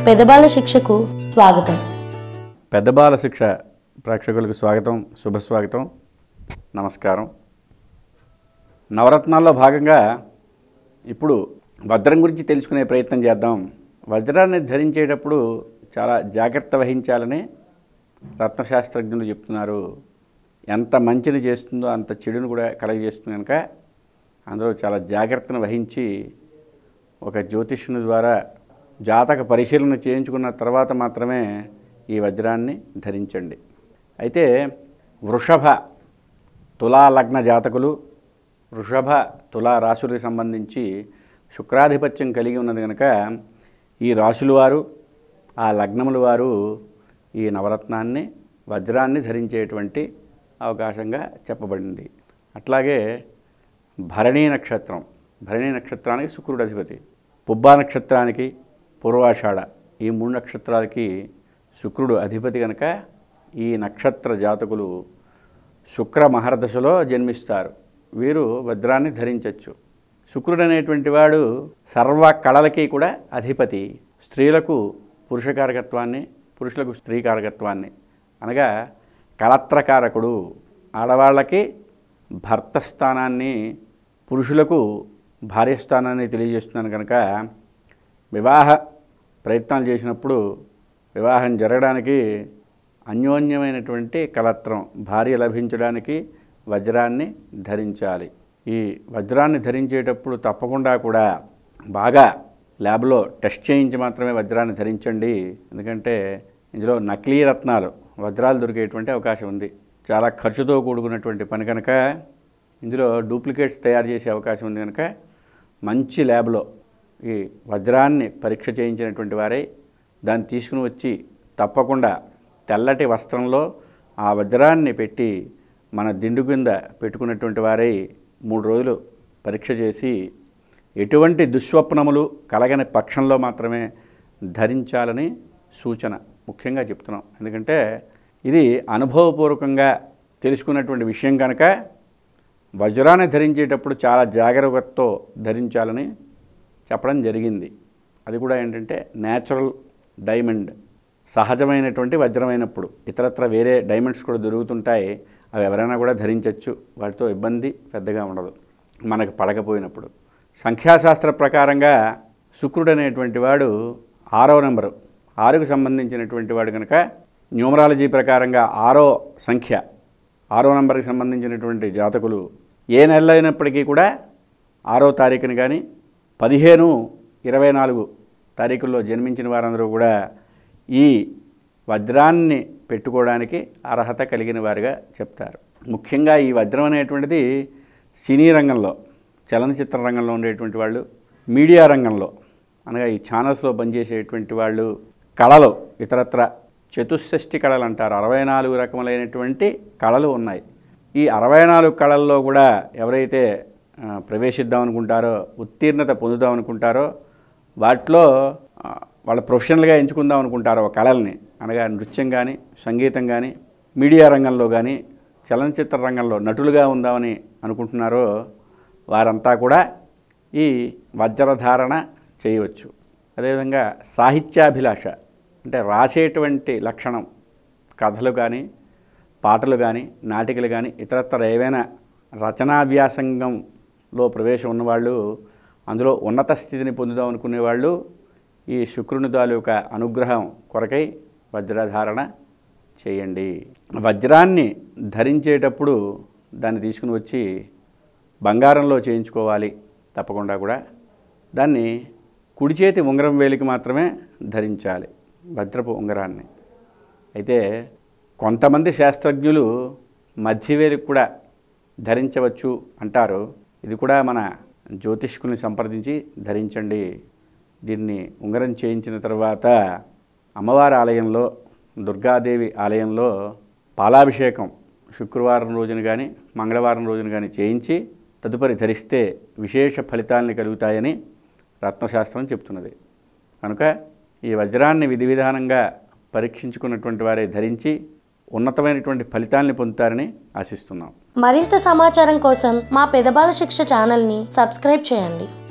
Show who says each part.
Speaker 1: పెదబాల శిక్షకు స్వాగతం
Speaker 2: పెద్దబాల శిక్ష ప్రేక్షకులకు స్వాగతం శుభస్వాగతం నమస్కారం నవరత్నాల్లో భాగంగా ఇప్పుడు వజ్రం గురించి తెలుసుకునే ప్రయత్నం చేద్దాం వజ్రాన్ని ధరించేటప్పుడు చాలా జాగ్రత్త వహించాలని రత్నశాస్త్రజ్ఞులు చెప్తున్నారు ఎంత మంచిని చేస్తుందో అంత చెడును కూడా కలగజేస్తుంది కనుక అందరూ చాలా జాగ్రత్తను వహించి ఒక జ్యోతిష్యుని ద్వారా జాతక పరిశీలన చేయించుకున్న తర్వాత మాత్రమే ఈ వజ్రాన్ని ధరించండి అయితే వృషభ తులా లగ్న జాతకులు వృషభ తులా రాశులకు సంబంధించి శుక్రాధిపత్యం కలిగి ఉన్నది కనుక ఈ రాశుల వారు ఆ లగ్నముల వారు ఈ నవరత్నాన్ని వజ్రాన్ని ధరించేటువంటి అవకాశంగా చెప్పబడింది అట్లాగే భరణీ నక్షత్రం భరణీ నక్షత్రానికి శుక్రుడు అధిపతి పుబ్బా నక్షత్రానికి పూర్వాషాఢ ఈ మూడు నక్షత్రాలకి శుక్రుడు అధిపతి కనుక ఈ నక్షత్ర జాతకులు శుక్ర మహర్దశలో జన్మిస్తారు వీరు వజ్రాన్ని ధరించవచ్చు శుక్రుడు అనేటువంటి వాడు సర్వ కళలకి కూడా అధిపతి స్త్రీలకు పురుషకారకత్వాన్ని పురుషులకు స్త్రీ కారకత్వాన్ని అనగా కళత్రకారకుడు ఆడవాళ్ళకి భర్త స్థానాన్ని పురుషులకు భార్య స్థానాన్ని తెలియజేస్తున్నాను కనుక వివాహ ప్రయత్నాలు చేసినప్పుడు వివాహం జరగడానికి అన్యోన్యమైనటువంటి కలత్రం భార్య లభించడానికి వజ్రాన్ని ధరించాలి ఈ వజ్రాన్ని ధరించేటప్పుడు తప్పకుండా కూడా బాగా ల్యాబ్లో టెస్ట్ చేయించి మాత్రమే వజ్రాన్ని ధరించండి ఎందుకంటే ఇందులో నకిలీ రత్నాలు వజ్రాలు దొరికేటువంటి అవకాశం ఉంది చాలా ఖర్చుతో కూడుకున్నటువంటి పని కనుక ఇందులో డూప్లికేట్స్ తయారు చేసే అవకాశం ఉంది కనుక మంచి ల్యాబ్లో ఈ వజ్రాన్ని పరీక్ష చేయించినటువంటి వారే దాన్ని తీసుకుని వచ్చి తప్పకుండా తెల్లటి వస్త్రంలో ఆ వజ్రాన్ని పెట్టి మన దిండు కింద పెట్టుకున్నటువంటి వారై మూడు రోజులు పరీక్ష చేసి ఎటువంటి దుస్వప్నములు కలగని పక్షంలో మాత్రమే ధరించాలని సూచన ముఖ్యంగా చెప్తున్నాం ఎందుకంటే ఇది అనుభవపూర్వకంగా తెలుసుకున్నటువంటి విషయం కనుక వజ్రాన్ని ధరించేటప్పుడు చాలా జాగ్రత్తతో ధరించాలని చెప్పడం జరిగింది అది కూడా ఏంటంటే న్యాచురల్ డైమండ్ సహజమైనటువంటి వజ్రమైనప్పుడు ఇతరత్ర వేరే డైమండ్స్ కూడా దొరుకుతుంటాయి అవి ఎవరైనా కూడా ధరించవచ్చు వాటితో ఇబ్బంది పెద్దగా ఉండదు మనకు పడకపోయినప్పుడు సంఖ్యాశాస్త్ర ప్రకారంగా శుక్రుడు అనేటువంటి వాడు ఆరో నెంబరు ఆరుకు సంబంధించినటువంటి వాడు కనుక న్యూమరాలజీ ప్రకారంగా ఆరో సంఖ్య ఆరో నెంబర్కి సంబంధించినటువంటి జాతకులు ఏ నెల అయినప్పటికీ కూడా ఆరో తారీఖుని కానీ పదిహేను ఇరవై నాలుగు తారీఖుల్లో జన్మించిన వారందరూ కూడా ఈ వజ్రాన్ని పెట్టుకోవడానికి అర్హత కలిగిన వారుగా చెప్తారు ముఖ్యంగా ఈ వజ్రం అనేటువంటిది సినీ రంగంలో చలనచిత్ర రంగంలో ఉండేటువంటి వాళ్ళు మీడియా రంగంలో అనగా ఈ ఛానల్స్లో పనిచేసేటువంటి వాళ్ళు కళలు ఇతరత్ర చతుషష్ఠి కళలు అంటారు అరవై నాలుగు రకములైనటువంటి కళలు ఉన్నాయి ఈ అరవై నాలుగు కళల్లో కూడా ఎవరైతే ఆ, ప్రవేశిద్దాం అనుకుంటారో ఉత్తీర్ణత పొందుదాం అనుకుంటారో వాటిలో ఆ, వాళ్ళ ప్రొఫెషనల్గా ఎంచుకుందాం అనుకుంటారో ఆ కళల్ని అనగా నృత్యం కానీ సంగీతం కానీ మీడియా రంగంలో కానీ చలనచిత్ర రంగంలో నటులుగా ఉందామని అనుకుంటున్నారో వారంతా కూడా ఈ వజ్రధారణ చేయవచ్చు అదేవిధంగా సాహిత్యాభిలాష అంటే రాసేటువంటి లక్షణం కథలు కానీ పాటలు కానీ నాటికలు కానీ ఇతరత్ర ఏవైనా రచనా వ్యాసంగంలో ప్రవేశం ఉన్నవాళ్ళు అందులో ఉన్నత స్థితిని పొందుదాం అనుకునే వాళ్ళు ఈ శుక్రుని తాలూకా అనుగ్రహం కొరకై వజ్రధారణ చేయండి వజ్రాన్ని ధరించేటప్పుడు దాన్ని తీసుకుని వచ్చి బంగారంలో చేయించుకోవాలి తప్పకుండా కూడా దాన్ని కుడి చేతి ఉంగరం వేలికి మాత్రమే ధరించాలి వజ్రపు ఉంగరాన్ని అయితే కొంతమంది శాస్త్రజ్ఞులు మధ్యవేలికి కూడా ధరించవచ్చు అంటారు ఇది కూడా మన జ్యోతిష్కుల్ని సంప్రదించి ధరించండి దీన్ని ఉంగరం చేయించిన తర్వాత అమ్మవారి ఆలయంలో దుర్గాదేవి ఆలయంలో పాలాభిషేకం శుక్రవారం రోజున కానీ మంగళవారం రోజున కానీ చేయించి తదుపరి ధరిస్తే విశేష ఫలితాలని కలుగుతాయని రత్నశాస్త్రం చెప్తున్నది కనుక ఈ వజ్రాన్ని విధి విధానంగా పరీక్షించుకున్నటువంటి వారే ధరించి ఉన్నతమైనటువంటి ఫలితాల్ని పొందుతారని ఆశిస్తున్నాం
Speaker 1: మరింత సమాచారం కోసం మా పెదబాల శిక్ష ఛానల్ని సబ్స్క్రైబ్ చేయండి